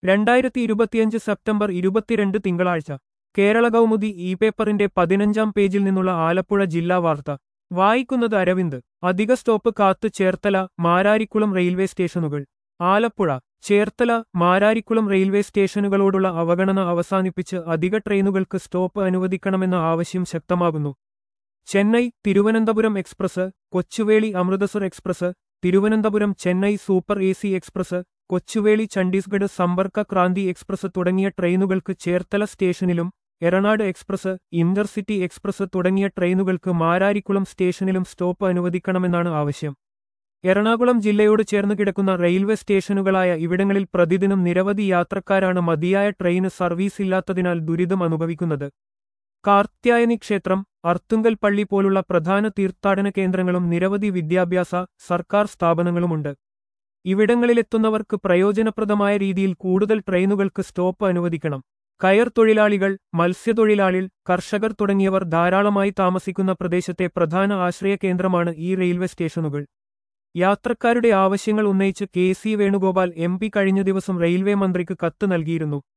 രണ്ടായിരത്തി ഇരുപത്തിയഞ്ച് സെപ്റ്റംബർ ഇരുപത്തിരണ്ട് തിങ്കളാഴ്ച കേരള കൗമുദി ഇ പേപ്പറിന്റെ പതിനഞ്ചാം പേജിൽ നിന്നുള്ള ആലപ്പുഴ ജില്ലാ വാർത്ത വായിക്കുന്നത് അരവിന്ദ് അധിക സ്റ്റോപ്പ് കാത്ത് ചേർത്തല മാരാരിക്കുളം റെയിൽവേ സ്റ്റേഷനുകൾ ആലപ്പുഴ ചേർത്തല മാരാരിക്കുളം റെയിൽവേ സ്റ്റേഷനുകളോടുള്ള അവഗണന അവസാനിപ്പിച്ച് അധിക ട്രെയിനുകൾക്ക് സ്റ്റോപ്പ് അനുവദിക്കണമെന്ന ആവശ്യം ശക്തമാകുന്നു Chennai Thiruvananthapuram express Kochuveli Amritsar express Thiruvananthapuram Chennai super A C express Kochuveli Chandigarh Sampark Kranti express തുടങ്ങിയ ട്രെയിനുകൾക്ക് ചേർത്തല സ്റ്റേഷനിലും എറണാട് എക്സ്പ്രസ് ഇന്റർസിറ്റി എക്സ്പ്രസ് തുടങ്ങിയ ട്രെയിനുകൾക്ക് മാരാരിക്കുളം സ്റ്റേഷനിലും സ്റ്റോപ്പ് അനുവദിക്കണമെന്നാണ് ആവശ്യം എറണാകുളം ജില്ലയോട് ചേർന്ന് കിടക്കുന്ന റെയിൽവേ സ്റ്റേഷനുകളായ ഇവിടങ്ങളിൽ പ്രതിദിനം നിരവധി യാത്രക്കാരാണ് മതിയായ ട്രെയിന് സർവീസ് ഇല്ലാത്തതിനാൽ ദുരിതം അനുഭവിക്കുന്നത് കാർത്യായനി ക്ഷേത്രം അർത്തുങ്കൽ പള്ളി പോലുള്ള പ്രധാന തീർത്ഥാടന കേന്ദ്രങ്ങളും നിരവധി വിദ്യാഭ്യാസ സർക്കാർ സ്ഥാപനങ്ങളുമുണ്ട് ഇവിടങ്ങളിലെത്തുന്നവർക്ക് പ്രയോജനപ്രദമായ രീതിയിൽ കൂടുതൽ ട്രെയിനുകൾക്ക് സ്റ്റോപ്പ് അനുവദിക്കണം കയർ തൊഴിലാളികൾ മത്സ്യത്തൊഴിലാളികൾ കർഷകർ തുടങ്ങിയവർ ധാരാളമായി താമസിക്കുന്ന പ്രദേശത്തെ പ്രധാന ആശ്രയ കേന്ദ്രമാണ് ഈ റെയിൽവേ സ്റ്റേഷനുകൾ യാത്രക്കാരുടെ ആവശ്യങ്ങൾ ഉന്നയിച്ച് K C Venugopal M P കഴിഞ്ഞ ദിവസം റെയിൽവേ മന്ത്രിക്ക് കത്ത് നൽകിയിരുന്നു